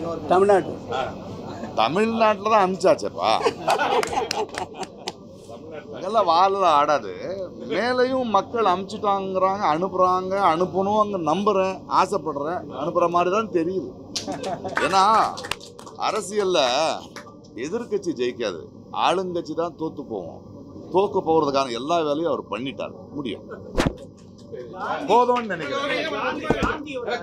தமிழ்நாட்டு தமிழ்நாட்டில் தான் அனுப்பிச்சாச்சப்பா இதெல்லாம் வாலில் ஆடாது மேலையும் மக்கள் அனுப்பிச்சிட்டாங்கிறாங்க அனுப்புகிறாங்க அனுப்பணும் அங்கே நம்புகிறேன் ஆசைப்படுறேன் அனுப்புகிற மாதிரி தான் தெரியுது ஏன்னா அரசியலில் எதிர்க்கட்சி ஜெயிக்காது ஆளுங்கட்சி தான் தோத்து போவோம் தோக்கு போகிறதுக்கான எல்லா வேலையும் அவர் பண்ணிட்டார் முடியும் போதும்னு நினைக்கிறேன்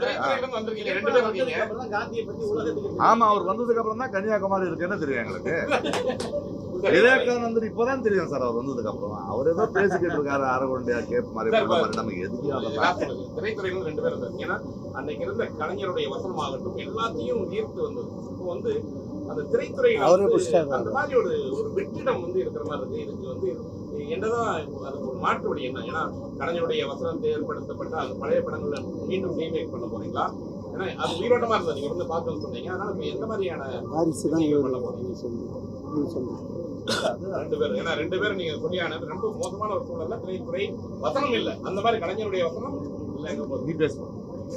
ஆமா அவர் வந்ததுக்கு அப்புறம் தான் கன்னியாகுமரி இருக்குன்னு தெரியும் எங்களுக்கு விவேகானந்தர் இப்பதான் தெரியும் சார் அவர் வந்ததுக்கு அப்புறம் அவர் ஏதோ பேசிக்கிட்டு இருக்காரு அரகுண்டியா கேப் மாதிரி புள்ள மாதிரி நமக்கு எதுக்கு அதெல்லாம் திரைத்துறையில ரெண்டு பேர் இருந்தாங்க ஏன்னா அன்னைக்கு இருந்த கலைஞருடைய வசனம் ஆகட்டும் எல்லாத்தையும் ஈர்த்து வந்தது இப்போ வந்து அந்த திரைத்துறையில அவரே வந்து புடிச்சிட்டாரு. அந்த மாதிரி ஒரு ஒரு வெற்றிடம் வந்து இருக்கிற மாதிரி இருக்கு இதுக்கு வந்து என்னதான் அதுக்கு ஒரு மாற்று வழி என்ன ஏன்னா கலைஞருடைய வசனத்தை ஏற்படுத்தப்பட்ட அந்த பழைய படங்களை மீண்டும் ரீமேக் பண்ண போறீங்களா ஏன்னா அது உயிரோட்டமா இருந்தது நீங்க வந்து பார்க்கணும்னு சொன்னீங்க அதனால இப்ப எந்த மாதிரியான வாரிசு தான் நீங்க இவரு. பண்ண போறீங்க நீங்க சொல்லுங்க. நீங்க சொல்லுங்க. ரெண்டு பேரும் ஏன்னா ரெண்டு பேரும் நீங்க சொல்லியானது ரொம்ப மோசமான ஒரு சூழல்ல திரைத்துறை வசனம் இல்ல அந்த மாதிரி கலைஞருடைய வசனம் இல்ல எங்க போகுது நீ பேசுவோம்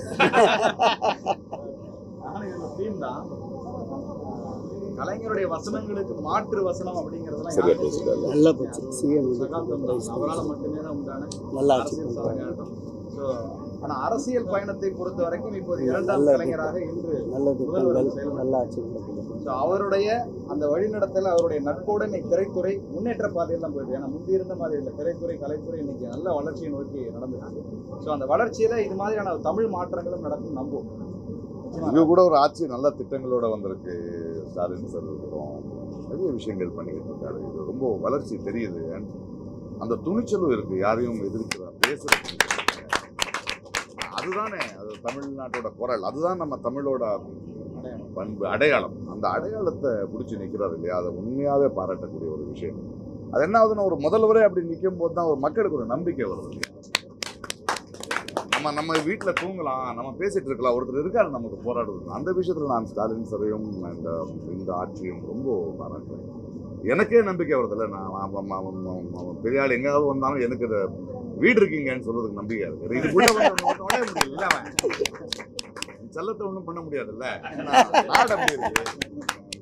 நானும் இந்த டீம் தான் கலைஞருடைய வசனங்களுக்கு மாற்று வசனம் அப்படிங்கறதெல்லாம் சரியா யாருக்கும் பேசிட்டாரு நல்லா போச்சு சிஎம் சகாப்தம் தான். அவரால மட்டுமே தான் உண்டான நல்லா ஆச்சு அரசியல் சாதனையாட்டம் ஸோ ஆனா அரசியல் பயணத்தை பொறுத்த வரைக்கும் இப்போது இரண்டாம் நல்ல கலைஞராக இன்று நல்ல திட்டங்கள் நல்லா ஆச்சு ஸோ அவருடைய அந்த வழிநடத்தல் அவருடைய நட்போடு இன்னைக்கு திரைத்துறை முன்னேற்ற பாதையில் தான் போயிருக்கு ஏன்னா முந்தி இருந்த மாதிரி இல்லை திரைத்துறை கலைத்துறை இன்னைக்கு நல்ல வளர்ச்சியை நோக்கி நடந்துருக்கு ஸோ அந்த வளர்ச்சியில இது மாதிரியான தமிழ் மாற்றங்களும் நடக்கும் நம்புவோம் நிச்சயமா இங்க கூட ஒரு ஆட்சி நல்ல திட்டங்களோட வந்திருக்கு ஸ்டாலின் சார் இருக்கட்டும் நிறைய விஷயங்கள் பண்ணிக்கிட்டு இருக்காரு இது ரொம்ப வளர்ச்சி தெரியுது அந்த துணிச்சலும் இருக்கு யாரையும் எதிர்க்கிறார் பேசுற துணிச்சல் இருக்கு. அதுதானே அது தமிழ்நாட்டோட குரல் அதுதான் நம்ம தமிழோட பண்பு அடையாளம் அந்த அடையாளத்தை பிடிச்சி நிற்கிறாரு இல்லையா அதை உண்மையாவே பாராட்டக்கூடிய ஒரு விஷயம் அது என்ன ஆகுதுன்னா ஒரு முதல்வரே அப்படி நிற்கும் போது தான் ஒரு மக்களுக்கு ஒரு நம்பிக்கை வருது இல்லையா நம்ம நம்ம வீட்டில் தூங்கலாம் நம்ம பேசிட்டு இருக்கலாம் ஒருத்தர் இருக்காரு நமக்கு போராடுறது அந்த விஷயத்துல நான் ஸ்டாலின் சரையும் இந்த இந்த ஆட்சியும் ரொம்ப பாராட்டுறேன் எனக்கே நம்பிக்கை வருதுல்ல நான் அவன் அவன் அவன் அவன் அவன் பெரிய ஆள் எங்காவது வந்தாலும் எனக்கு இந்த வீடு இருக்கீங்கன்னு சொல்றதுக்கு நம்பிக்கை இருக்கு இதுக்குள்ள வந்து ஒண்ணும் நுழைய முடியல அவன் செல்லத்தை ஒன்றும் பண்ண முடியாதுல்ல ஏன்னா நாடு அப்படி இருக்கு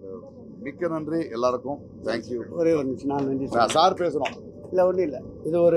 மிக்க நன்றி எல்லாருக்கும் தேங்க்யூ ஒரே ஒரு நிமிஷம் நான் நன்றி சொல்றேன். சார் பேசுறோம் இல்லை ஒன்றும் இல்லை இது ஒரு